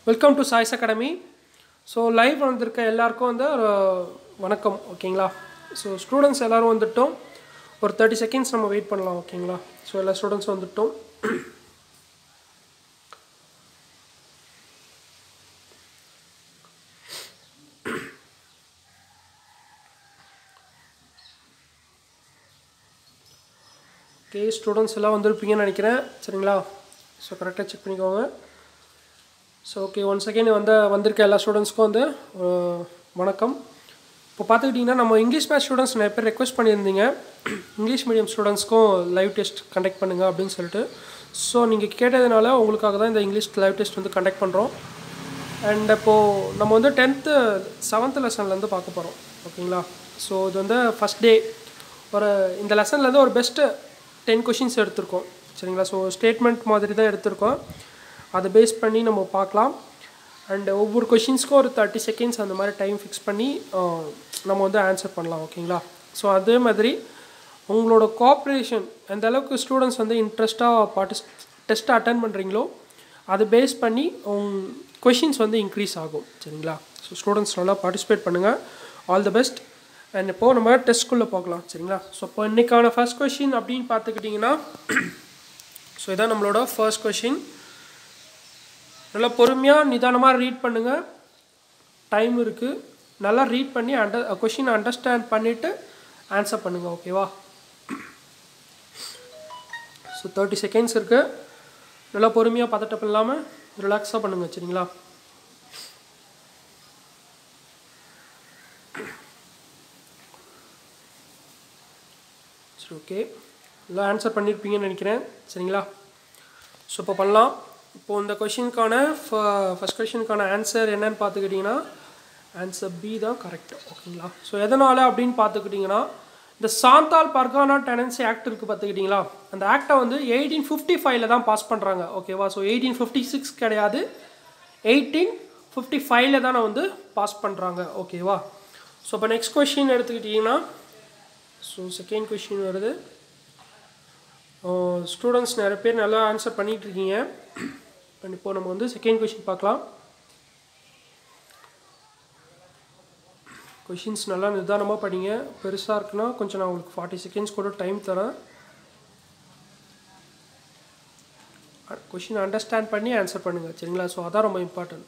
welcome to choice academy so live வந்திருக்க எல்லாருக்கும் வந்து ஒரு வணக்கம் ஓகேங்களா ஸோ ஸ்டூடெண்ட்ஸ் எல்லோரும் வந்துட்டோம் ஒரு தேர்ட்டி செகண்ட்ஸ் நம்ம வெயிட் பண்ணலாம் ஓகேங்களா ஸோ எல்லா ஸ்டூடெண்ட்ஸும் வந்துட்டோம் ஓகே ஸ்டூடெண்ட்ஸ் எல்லாம் வந்திருப்பீங்கன்னு நினைக்கிறேன் சரிங்களா ஸோ கரெக்டாக செக் பண்ணிக்கோங்க ஸோ ஓகே ஒன் செகண்ட் வந்து வந்திருக்க எல்லா ஸ்டூடெண்ட்ஸ்க்கும் வந்து அஹ், வணக்கம் இப்போ பார்த்துக்கிட்டிங்கன்னா நம்ம இங்கிலீஷ் மேத் ஸ்டூடெண்ட்ஸ் நிறைய பேர் ரெக்வஸ்ட் பண்ணியிருந்தீங்க இங்கிலீஷ் மீடியம் ஸ்டூடெண்ட்ஸ்க்கும் லைவ் டெஸ்ட் கண்டக்ட் பண்ணுங்கள் அப்படின்னு சொல்லிட்டு ஸோ நீங்கள் கேட்டதுனால உங்களுக்காக தான் இந்த இங்கிலீஷ் லைவ் டெஸ்ட் வந்து கண்டக்ட் பண்ணுறோம் அண்ட் இப்போது நம்ம வந்து டென்த்து செவன்த்து லெசன்லேருந்து பார்க்க போகிறோம் ஓகேங்களா ஸோ இது வந்து ஃபஸ்ட் டே ஒரு இந்த லெசன்லேருந்து ஒரு பெஸ்ட்டு டென் கொஷின்ஸ் எடுத்திருக்கோம் சரிங்களா ஸோ ஸ்டேட்மெண்ட் மாதிரி தான் எடுத்திருக்கோம் அதை பேஸ் பண்ணி நம்ம பார்க்கலாம் அண்ட் ஒவ்வொரு கொஷின்ஸ்க்கும் ஒரு தேர்ட்டி செகண்ட்ஸ் அந்த மாதிரி டைம் ஃபிக்ஸ் பண்ணி ஆஹ், நம்ம வந்து ஆன்சர் பண்ணலாம் ஓகேங்களா ஸோ அதே மாதிரி உங்களோட கோஆப்ரேஷன் எந்த அளவுக்கு ஸ்டூடெண்ட்ஸ் வந்து இன்ட்ரெஸ்ட்டாக பார்ட்டிஸ் டெஸ்ட்டை அட்டன் பண்ணுறீங்களோ அதை பேஸ் பண்ணி கொஷின்ஸ் வந்து இன்க்ரீஸ் ஆகும் சரிங்களா ஸோ ஸ்டூடெண்ட்ஸ் நல்லா பார்ட்டிசிபேட் பண்ணுங்கள் ஆல் தி பெஸ்ட் அண்ட் இப்போது நம்ம டெஸ்ட்குள்ளே போகலாம் சரிங்களா ஸோ இப்போ இன்றைக்கான ஃபர்ஸ்ட் கொஷின் அப்படின்னு பார்த்துக்கிட்டிங்கன்னா ஸோ இதான் நம்மளோட ஃபர்ஸ்ட் கொஷின் நல்லா பொறுமையாக நிதானமாக ரீட் பண்ணுங்கள் டைம் இருக்குது நல்லா ரீட் பண்ணி அண்டர் கொஷின் அண்டர்ஸ்டாண்ட் பண்ணிவிட்டு ஆன்சர் பண்ணுங்கள் ஓகேவா ஸோ தேர்ட்டி செகண்ட்ஸ் இருக்குது நல்லா பொறுமையாக பதட்டம் இல்லாமல் ரிலாக்ஸாக பண்ணுங்கள் சரிங்களா சரி ஓகே எல்லாம் ஆன்சர் பண்ணியிருப்பீங்கன்னு நினைக்கிறேன் சரிங்களா ஸோ இப்போ பண்ணலாம் இப்போது இந்த கொஷினுக்கான ஃபஸ்ட் கொஷினுக்கான ஆன்சர் என்னன்னு பார்த்துக்கிட்டிங்கன்னா ஆன்சர் பி தான் கரெக்ட் ஓகேங்களா ஸோ எதனால் அப்படின்னு பார்த்துக்கிட்டிங்கன்னா இந்த சாந்தால் பர்கானா டெனன்சி ஆக்ட் இருக்குது பார்த்துக்கிட்டிங்களா அந்த ஆக்டை வந்து எயிட்டீன் ஃபிஃப்டி ஃபைவ்ல தான் பாஸ் பண்ணுறாங்க ஓகேவா ஸோ எயிட்டீன் ஃபிஃப்டி சிக்ஸ் கிடையாது எயிட்டீன் ஃபிஃப்டி ஃபைவ்ல தான் வந்து பாஸ் பண்ணுறாங்க ஓகேவா ஸோ இப்போ நெக்ஸ்ட் கொஷின் எடுத்துக்கிட்டிங்கன்னா ஸோ செகண்ட் கொஷின் வருது ஸ்டூடெண்ட்ஸ் நிறைய பேர் நல்லா ஆன்சர் பண்ணிட்டு இருக்கீங்க அண்ட் இப்போ நம்ம வந்து செகண்ட் கொஷின் பார்க்கலாம் கொஷின்ஸ் நல்லா நிதானமாக படிங்க பெருசாக இருக்குன்னா கொஞ்சம் நான் உங்களுக்கு ஃபார்ட்டி செகண்ட்ஸ் கூட டைம் தரேன் கொஷின் அண்டர்ஸ்டாண்ட் பண்ணி ஆன்சர் பண்ணுங்கள் சரிங்களா ஸோ அதான் ரொம்ப இம்பார்ட்டன்ட்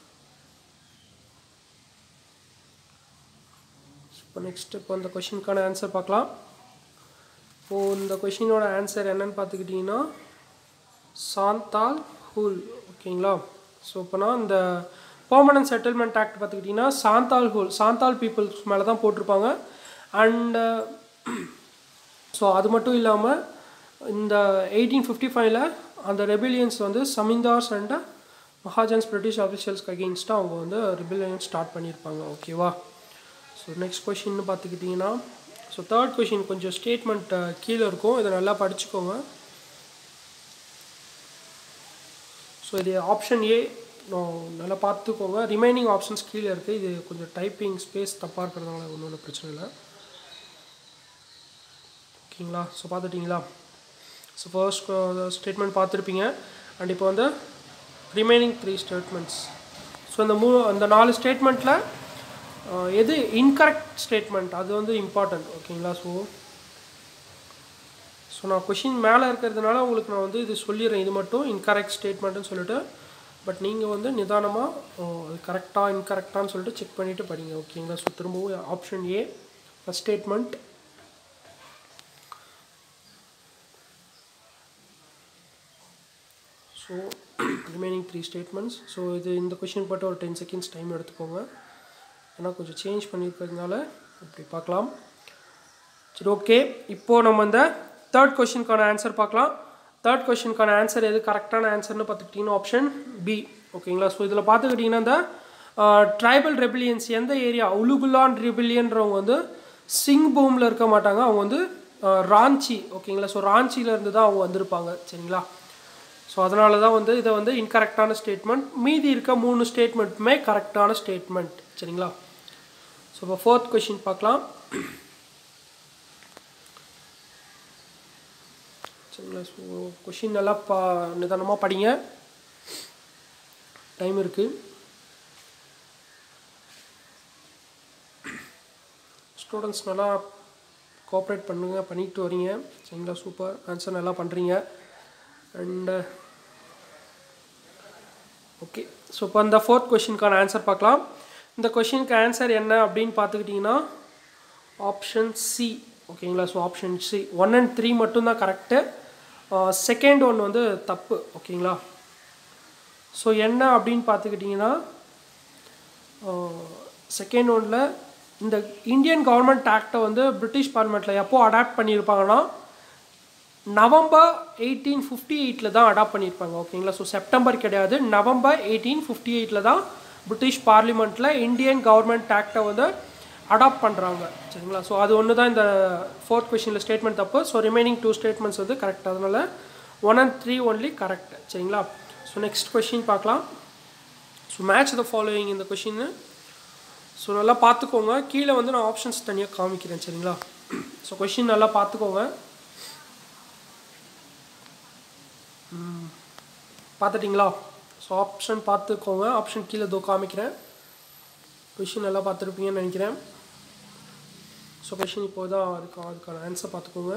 இப்போ நெக்ஸ்ட் இப்போ இந்த கொஷினுக்கான ஆன்சர் பார்க்கலாம் இப்போது இந்த கொஷினோட ஆன்சர் என்னன்னு பார்த்துக்கிட்டிங்கன்னா சாந்தால் ஹூல் ஓகேங்களா ஸோ இப்போனா இந்த பெர்மனன்ட் செட்டில்மெண்ட் ஆக்ட் பார்த்துக்கிட்டிங்கன்னா சாந்தால் ஹூல் சாந்தால் பீப்புள்ஸ் மேலே தான் போட்டிருப்பாங்க அண்டு ஸோ அது மட்டும் இல்லாமல் இந்த எயிட்டீன் ஃபிஃப்டி ஃபைவ்ல அந்த ரெபிலியன்ஸ் வந்து சமிந்தார்ஸ் அண்ட் மகாஜன்ஸ் பிரிட்டிஷ் ஆஃபீஷியல்ஸ்க்கு அகெயின்ஸ்டாக அவங்க வந்து ரெபிலியன் ஸ்டார்ட் பண்ணியிருப்பாங்க ஓகேவா ஸோ நெக்ஸ்ட் கொஷின்னு பார்த்துக்கிட்டிங்கன்னா ஸோ தேர்ட் கொஷின் கொஞ்சம் ஸ்டேட்மெண்ட் கீழே இருக்கும் இதை நல்லா படிச்சுக்கோங்க ஸோ இது ஆப்ஷன் ஏ நல்லா பார்த்துக்கோங்க ரிமைனிங் ஆப்ஷன்ஸ் கீழே இருக்குது இது கொஞ்சம் டைப்பிங் ஸ்பேஸ் தப்பாக இருக்கிறதுனால ஒன்றும் ஒன்றும் பிரச்சனை இல்லை ஓகேங்களா ஸோ பார்த்துட்டிங்களா ஸோ ஃபர்ஸ்ட் ஸ்டேட்மெண்ட் பார்த்துருப்பீங்க அண்ட் இப்போ வந்து ரிமைனிங் த்ரீ ஸ்டேட்மெண்ட்ஸ் ஸோ இந்த மூணு அந்த நாலு ஸ்டேட்மெண்ட்டில் எது இன்கரெக்ட் ஸ்டேட்மெண்ட் அது வந்து இம்பார்ட்டன்ட் ஓகேங்களா ஸோ ஸோ நான் கொஷின் மேலே இருக்கிறதுனால உங்களுக்கு நான் வந்து இது சொல்லிடுறேன் இது மட்டும் இன்கரெக்ட் ஸ்டேட்மெண்ட்டுன்னு சொல்லிட்டு பட் நீங்கள் வந்து நிதானமாக அது கரெக்டாக இன்கரெக்டான்னு சொல்லிட்டு செக் பண்ணிவிட்டு படிங்க ஓகேங்களா ஸோ திரும்பவும் option A first statement so remaining three statements so இது இந்த கொஷின் போட்டு ஒரு டென் செகண்ட்ஸ் டைம் எடுத்துக்கோங்க ஏன்னா கொஞ்சம் சேஞ்ச் பண்ணியிருக்கிறதுனால இப்படி பார்க்கலாம் சரி ஓகே இப்போது நம்ம இந்த தேர்ட் கொஷினுக்கான ஆன்சர் பார்க்கலாம் தேர்ட் கொஷினுக்கான ஆன்சர் எது கரெக்டான ஆன்சர்னு பார்த்துக்கிட்டிங்கன்னா ஆப்ஷன் பி ஓகேங்களா ஸோ இதில் பார்த்துக்கிட்டிங்கன்னா இந்த ட்ரைபல் ரெபிலியன்ஸ் எந்த ஏரியா உலுகுலான் ரெபிலியன்றவங்க வந்து சிங் பூமில் இருக்க மாட்டாங்க அவங்க வந்து அஹ், ராஞ்சி ஓகேங்களா ஸோ ராஞ்சியிலேருந்து தான் அவங்க வந்திருப்பாங்க சரிங்களா ஸோ அதனால தான் வந்து இதை வந்து இன்கரெக்டான ஸ்டேட்மெண்ட் மீதி இருக்க மூணு ஸ்டேட்மெண்ட்டுமே கரெக்டான ஸ்டேட்மெண்ட் சரிங்களா ஸோ இப்போ ஃபோர்த் கொஷின் பார்க்கலாம் சரிங்களா ஸோ கொஷின் நல்லா பா நிதானமாக படிங்க டைம் இருக்குது ஸ்டூடெண்ட்ஸ் நல்லா கோஆப்ரேட் பண்ணுங்க பண்ணிட்டு வரீங்க சரிங்களா சூப்பர் ஆன்சர் நல்லா பண்ணுறீங்க அண்டு ஓகே ஸோ இப்போ இந்த ஃபோர்த் கொஷினுக்கான ஆன்சர் பார்க்கலாம் இந்த கொஷினுக்கு ஆன்சர் என்ன அப்படின்னு பார்த்துக்கிட்டிங்கன்னா ஆப்ஷன் சி ஓகேங்களா so option C one and three மட்டும்தான் கரெக்டு செகண்ட் ஒன் வந்து தப்பு ஓகேங்களா ஸோ என்ன அப்படின்னு பார்த்துக்கிட்டிங்கன்னா செகண்ட் ஒன்ல இந்த இந்தியன் கவர்மெண்ட் ஆக்டை வந்து பிரிட்டிஷ் பார்லிமெண்ட்டில் எப்போ அடாப்ட் பண்ணியிருப்பாங்கன்னா நவம்பர் எயிட்டீன் ஃபிஃப்டி எயிட்டில் தான் அடாப்ட் பண்ணியிருப்பாங்க ஓகேங்களா ஸோ செப்டம்பர் கிடையாது நவம்பர் எயிட்டீன் ஃபிஃப்டி எயிட்டில் தான் பிரிட்டிஷ் பார்லிமெண்ட்டில் இந்தியன் கவர்மெண்ட் ஆக்டை வந்து அடாப்ட் பண்ணுறாங்க சரிங்களா ஸோ அது ஒன்று தான் இந்த ஃபோர்த் கொஷினில் ஸ்டேட்மெண்ட் தப்பு ஸோ ரிமைனிங் டூ ஸ்டேட்மெண்ட்ஸ் வந்து கரெக்ட் அதனால் one and three only correct சரிங்களா ஸோ நெக்ஸ்ட் கொஷின் பார்க்கலாம் ஸோ மேட்ச் த ஃபாலோயிங் இந்த கொஷின் ஸோ நல்லா பார்த்துக்கோங்க கீழே வந்து நான் ஆப்ஷன்ஸ் தனியாக காமிக்கிறேன் சரிங்களா ஸோ கொஷின் நல்லா பார்த்துக்கோங்க ம், பார்த்துட்டிங்களா ஸோ ஆப்ஷன் பார்த்துக்கோங்க ஆப்ஷன் கீழே தோ காமிக்கிறேன் கொஷின் நல்லா பார்த்துருப்பீங்கன்னு நினைக்கிறேன் ஸோ கொஷின் இப்போ தான் அதுக்கு அதுக்கான ஆன்சர் பார்த்துக்கோங்க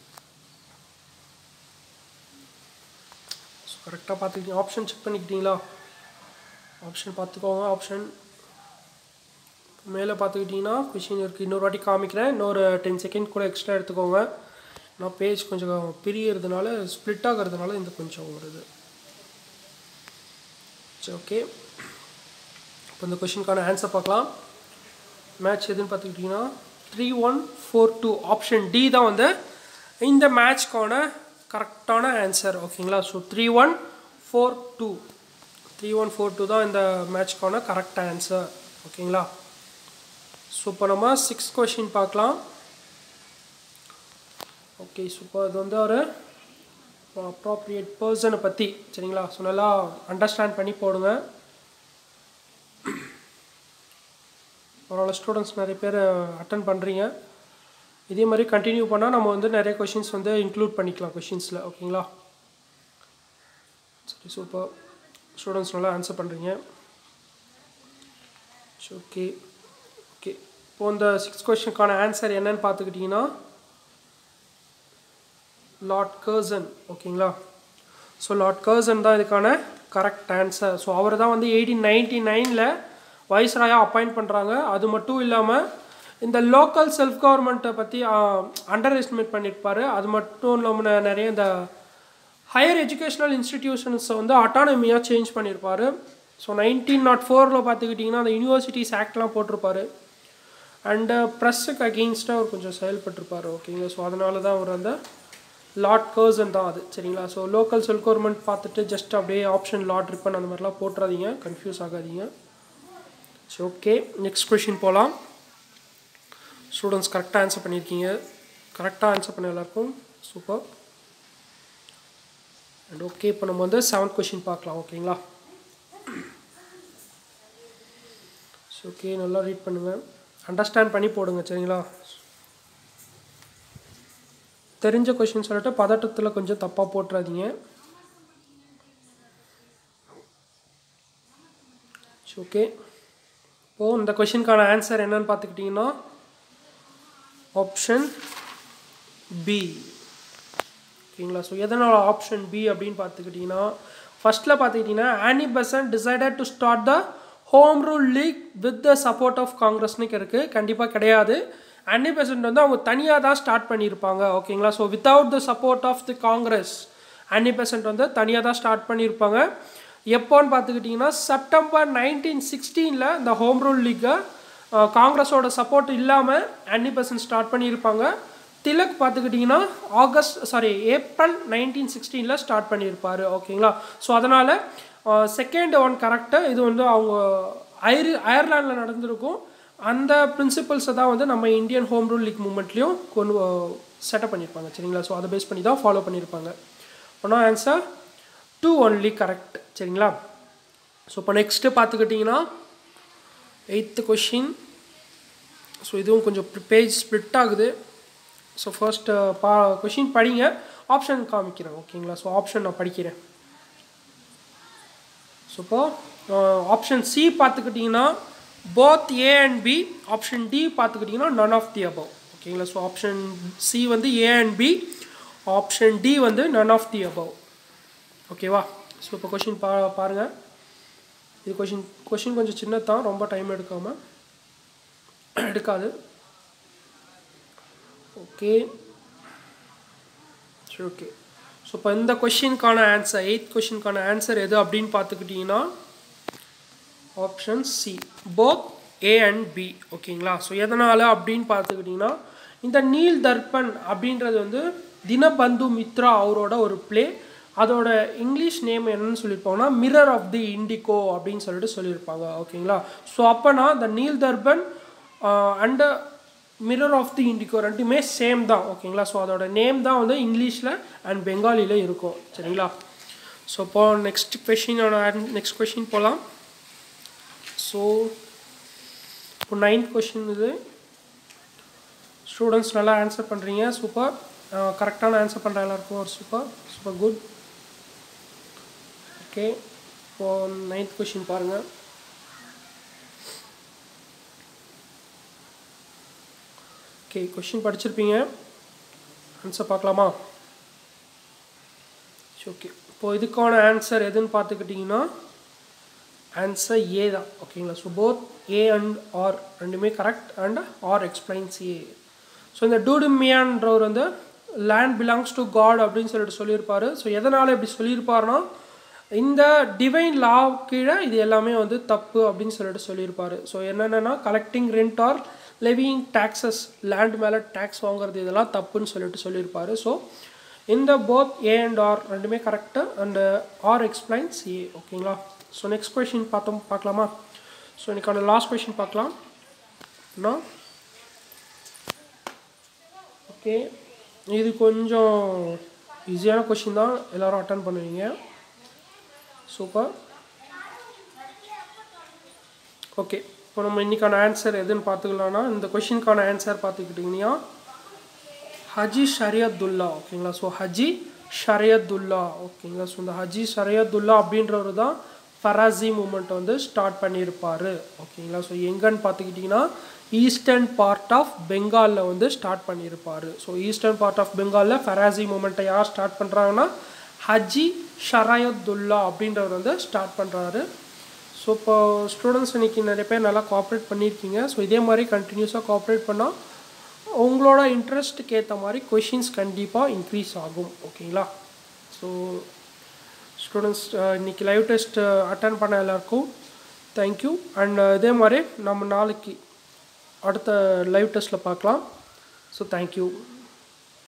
ஸோ கரெக்டாக பார்த்துக்கிட்டீங்க ஆப்ஷன் செக் பண்ணிக்கிட்டீங்களா ஆப்ஷன் பார்த்துக்கோங்க ஆப்ஷன் மேலே பார்த்துக்கிட்டிங்கன்னா கொஷின் இருக்குது இன்னொரு வாட்டி காமிக்கிறேன் இன்னொரு டென் செகண்ட் கூட எக்ஸ்ட்ரா எடுத்துக்கோங்க நான் பேஜ் கொஞ்சம் பிரியறதுனால ஸ்ப்ளிட் ஆகிறதுனால இந்த கொஞ்சம் வருது சரி ஓகே இப்போ இந்த கொஷினுக்கான ஆன்சர் பார்க்கலாம் மேட்ச் எதுன்னு பார்த்துக்கிட்டிங்கன்னா three one four two option D தான் வந்து இந்த மேட்ச்க்கான கரெக்டான ஆன்சர் ஓகேங்களா so three one four two three one four two தான் இந்த மேட்ச்க்கான கரெக்ட் ஆன்சர் ஓகேங்களா ஸோ இப்போ நம்ம சிக்ஸ் கொஷின் பார்க்கலாம் ஓகே சூப்பர் இது வந்து ஒரு அப்ராப்ரியேட் பர்சனை பற்றி சரிங்களா ஸோ நல்லா அண்டர்ஸ்டாண்ட் பண்ணி போடுங்க பரவாயில்ல ஸ்டூடெண்ட்ஸ் நிறைய பேர் அட்டன் பண்ணுறீங்க இதே மாதிரி கண்டினியூ பண்ணால் நம்ம வந்து நிறைய கொஷின்ஸ் வந்து இன்க்ளூட் பண்ணிக்கலாம் கொஷின்ஸில் ஓகேங்களா சரி சூப்பர் ஸ்டூடெண்ட்ஸ் நல்லா ஆன்சர் பண்ணுறீங்க ஓகே ஓகே இப்போ இந்த சிக்ஸ் கொஷனுக்கான ஆன்சர் என்னன்னு பார்த்துக்கிட்டிங்கன்னா லார்ட் கர்சன் ஓகேங்களா ஸோ லார்ட் கர்சன் தான் இதுக்கான கரெக்ட் ஆன்சர் ஸோ அவர் தான் வந்து எயிட்டீன் நைன்டி நைனில் வைஸ்ராயாக அப்பாயிண்ட் பண்ணுறாங்க அது மட்டும் இல்லாமல் இந்த லோக்கல் செல்ஃப் கவர்மெண்ட்டை பற்றி அண்டர் எஸ்டிமேட் பண்ணியிருப்பார் அது மட்டும் இல்லாமல் நெ- நிறைய இந்த ஹையர் எஜுகேஷனல் இன்ஸ்டிடியூஷன்ஸை வந்து அட்டானமியாக சேஞ்ச் பண்ணியிருப்பார் ஸோ நைன்டீன் நாட் ஃபோரில் பார்த்துக்கிட்டிங்கன்னா அந்த யூனிவர்சிட்டிஸ் ஆக்ட்லாம் போட்டிருப்பாரு அண்டு ப்ரெஸ்ஸுக்கு அகெயின்ஸ்டாக அவர் கொஞ்சம் செயல்பட்டிருப்பார் ஓகேங்களா ஸோ அதனால தான் அவர் அந்த லார்ட் கர்சன் தான் அது சரிங்களா ஸோ லோக்கல் செல் கவர்மெண்ட் பார்த்துட்டு ஜஸ்ட் அப்படியே ஆப்ஷன் லார்ட் ரிப்பன் அந்த மாதிரிலாம் போட்டுறாதீங்க கன்ஃபியூஸ் ஆகாதீங்க ஸோ ஓகே நெக்ஸ்ட் கொஷின் போகலாம் ஸ்டூடெண்ட்ஸ் கரெக்டாக ஆன்சர் பண்ணியிருக்கீங்க கரெக்டாக ஆன்சர் பண்ண எல்லாருக்கும் சூப்பர் அண்ட் ஓகே இப்போ நம்ம வந்து செவன்த் கொஷின் பார்க்கலாம் ஓகேங்களா ஸோ ஓகே நல்லா ரீட் பண்ணுங்கள் அண்டர்ஸ்டாண்ட் பண்ணி போடுங்க சரிங்களா தெரிஞ்ச கொஷின் சொல்லிட்டு பதட்டத்தில் கொஞ்சம் தப்பாக போட்டுறாதீங்க ஓகே இப்போது இந்த கொஷினுக்கான ஆன்சர் என்னன்னு பார்த்துக்கிட்டிங்கன்னா ஆப்ஷன் பி ஓகேங்களா ஸோ எதனால் ஆப்ஷன் பி அப்படின்னு பார்த்துக்கிட்டிங்கன்னா ஃபஸ்ட்டில் பார்த்துக்கிட்டிங்கன்னா Annie Besant decided to start the home rule league with the support of காங்கிரஸ்னு இருக்குது கண்டிப்பாக கிடையாது ஆனி பெசன்ட் வந்து அவங்க தனியாக தான் ஸ்டார்ட் பண்ணியிருப்பாங்க ஓகேங்களா so without the support of the Congress Annie Besant வந்து தனியாக தான் ஸ்டார்ட் பண்ணியிருப்பாங்க எப்போன்னு பார்த்துக்கிட்டிங்கன்னா செப்டம்பர் நைன்டீன் சிக்ஸ்டீனில் இந்த ஹோம் ரூல் லீக்கை காங்கிரஸோட சப்போர்ட் இல்லாமல் ஆனி பெசன்ட் ஸ்டார்ட் பண்ணியிருப்பாங்க திலக் பார்த்துக்கிட்டிங்கன்னா ஆகஸ்ட் சாரி ஏப்ரல் நைன்டீன் சிக்ஸ்டீனில் ஸ்டார்ட் பண்ணியிருப்பார் ஓகேங்களா ஸோ அதனால் செகண்ட் ஒன் கரெக்டாக இது வந்து அவங்க ஐரு அயர்லாண்டில் நடந்திருக்கும் அந்த பிரின்சிபல்ஸை தான் வந்து நம்ம இந்தியன் ஹோம் ரூல் லீக் மூமெண்ட்லேயும் கொண்டு செட்டப் பண்ணியிருப்பாங்க சரிங்களா ஸோ அதை பேஸ் பண்ணி தான் ஃபாலோ பண்ணியிருப்பாங்க ஒன்றா ஆன்சர் டூ ஒன்லி கரெக்ட் சரிங்களா ஸோ இப்போ நெக்ஸ்ட்டு பார்த்துக்கிட்டிங்கன்னா எயித்து கொஷின் ஸோ இதுவும் கொஞ்சம் பேஜ் ஸ்ப்ளிட் ஆகுது ஸோ ஃபர்ஸ்ட் பா கொஷின் படிங்க ஆப்ஷன் காமிக்கிறேன் ஓகேங்களா ஸோ ஆப்ஷன் நான் படிக்கிறேன் ஸோ இப்போ ஆப்ஷன் சி பார்த்துக்கிட்டிங்கன்னா both A and B option D பார்த்துக்கிட்டிங்கன்னா நன் ஆஃப் தி அபவ் ஓகேங்களா ஸோ ஆப்ஷன் சி வந்து A and B option D வந்து நன் ஆஃப் தி அபவ் ஓகேவா ஸோ இப்போ கொஷின் பா பாருங்கள் இது கொஷின் கொஷின் கொஞ்சம் சின்னதான் ரொம்ப டைம் எடுக்காமல் எடுக்காது ஓகே சரி ஓகே ஸோ இப்போ இந்த கொஷினுக்கான ஆன்சர் எயித் கொஷினுக்கான ஆன்சர் எது அப்படின்னு பார்த்துக்கிட்டிங்கன்னா option C both A and B ஓகேங்களா ஸோ எதனால் அப்படின்னு பார்த்துக்கிட்டிங்கன்னா இந்த நீல் தர்பன் அப்படின்றது வந்து தினபந்து மித்ரா அவரோட ஒரு ப்ளே அதோட இங்கிலீஷ் நேம் என்னன்னு சொல்லியிருப்பாங்கன்னா மிரர் ஆஃப் தி இண்டிகோ அப்படின்னு சொல்லிட்டு சொல்லியிருப்பாங்க ஓகேங்களா ஸோ அப்போனா இந்த Nil Darpan and mirror of the indigo ரெண்டுமே சேம் தான் ஓகேங்களா ஸோ அதோட நேம் தான் வந்து இங்கிலீஷில் அண்ட் பெங்காலியில் இருக்கும் சரிங்களா ஸோ இப்போ நெக்ஸ்ட் கொஷினோட நெக்ஸ்ட் கொஷின் போகலாம் ஸோ இப்போ நைன்த் கொஷின் இது ஸ்டூடெண்ட்ஸ் நல்லா ஆன்சர் பண்ணுறீங்க சூப்பர் கரெக்டான ஆன்சர் பண்ணுற எல்லாருக்கும் ஒரு சூப்பர் சூப்பர் குட் ஓகே இப்போது நைன்த் கொஷின் பாருங்கள் ஓகே கொஷின் படிச்சிருப்பீங்க ஆன்சர் பார்க்கலாமா ஓகே இப்போது இதுக்கான ஆன்சர் எதுன்னு பார்த்துக்கிட்டிங்கன்னா ஆன்சர் ஏ தான் ஓகேங்களா so both A and R ரெண்டுமே correct and R explains A so இந்த டூடுமியான்றவர் வந்து லேண்ட் பிலாங்ஸ் டு காட் அப்படின்னு சொல்லிட்டு சொல்லியிருப்பார் ஸோ எதனால் இப்படி சொல்லியிருப்பாருன்னா இந்த டிவைன் லா கீழே இது எல்லாமே வந்து தப்பு அப்படின்னு சொல்லிட்டு சொல்லியிருப்பார் ஸோ என்னென்னா collecting rent or levying taxes land மேலே டேக்ஸ் வாங்குறது இதெல்லாம் தப்புன்னு சொல்லிட்டு சொல்லியிருப்பார் ஸோ இந்த போத் ஏ அண்ட் ஆர் ரெண்டுமே correct and R explains A ஓகேங்களா ஸோ நெக்ஸ்ட் கொஷின் பார்த்தோம் பார்க்கலாமா ஸோ இன்னைக்கான லாஸ்ட் கொஷின் பார்க்கலாம் ஓகே இது கொஞ்சம் ஈஸியான கொஷின் தான் எல்லோரும் அட்டன் பண்ணுவீங்க சூப்பர் ஓகே இப்போ நம்ம இன்றைக்கான ஆன்சர் எதுன்னு பார்த்துக்கலாம்னா இந்த கொஷினுக்கான ஆன்சர் பார்த்துக்கிட்டிங்கன்னா ஹஜி ஷரியத்துல்லா ஓகேங்களா ஸோ ஹஜி ஷரியத்துல்லா ஓகேங்களா ஸோ இந்த ஹஜி ஷரியத்துல்லா அப்படின்றவர் தான் ஃபராசி மூமெண்ட் வந்து ஸ்டார்ட் பண்ணியிருப்பார் ஓகேங்களா ஸோ எங்கன்னு பார்த்துக்கிட்டிங்கன்னா ஈஸ்டர்ன் பார்ட் ஆஃப் பெங்காலில் வந்து ஸ்டார்ட் பண்ணியிருப்பார் ஸோ ஈஸ்டர்ன் பார்ட் ஆஃப் பெங்காலில் ஃபராசி மூமெண்ட்டை யார் ஸ்டார்ட் பண்ணுறாங்கன்னா ஹஜி ஷராயத்துல்லா அப்படின்றவர் வந்து ஸ்டார்ட் பண்ணுறாரு ஸோ இப்போ ஸ்டூடெண்ட்ஸ் இன்றைக்கி நிறைய பேர் நல்லா கோஆப்ரேட் பண்ணியிருக்கீங்க ஸோ இதே மாதிரி கண்டினியூஸாக கோஆப்ரேட் பண்ணால் உங்களோட இன்ட்ரெஸ்ட்டுக்கு ஏற்ற மாதிரி கொஷின்ஸ் கண்டிப்பாக இன்க்ரீஸ் ஆகும் ஓகேங்களா ஸோ ஸ்டூடெண்ட்ஸ் இன்றைக்கி லைவ் டெஸ்ட் அட்டன் பண்ண எல்லாருக்கும் தேங்க்யூ அண்ட் இதே மாதிரி நம்ம நாளைக்கு அடுத்த லைவ் டெஸ்ட்டில் பார்க்கலாம் ஸோ தேங்க்யூ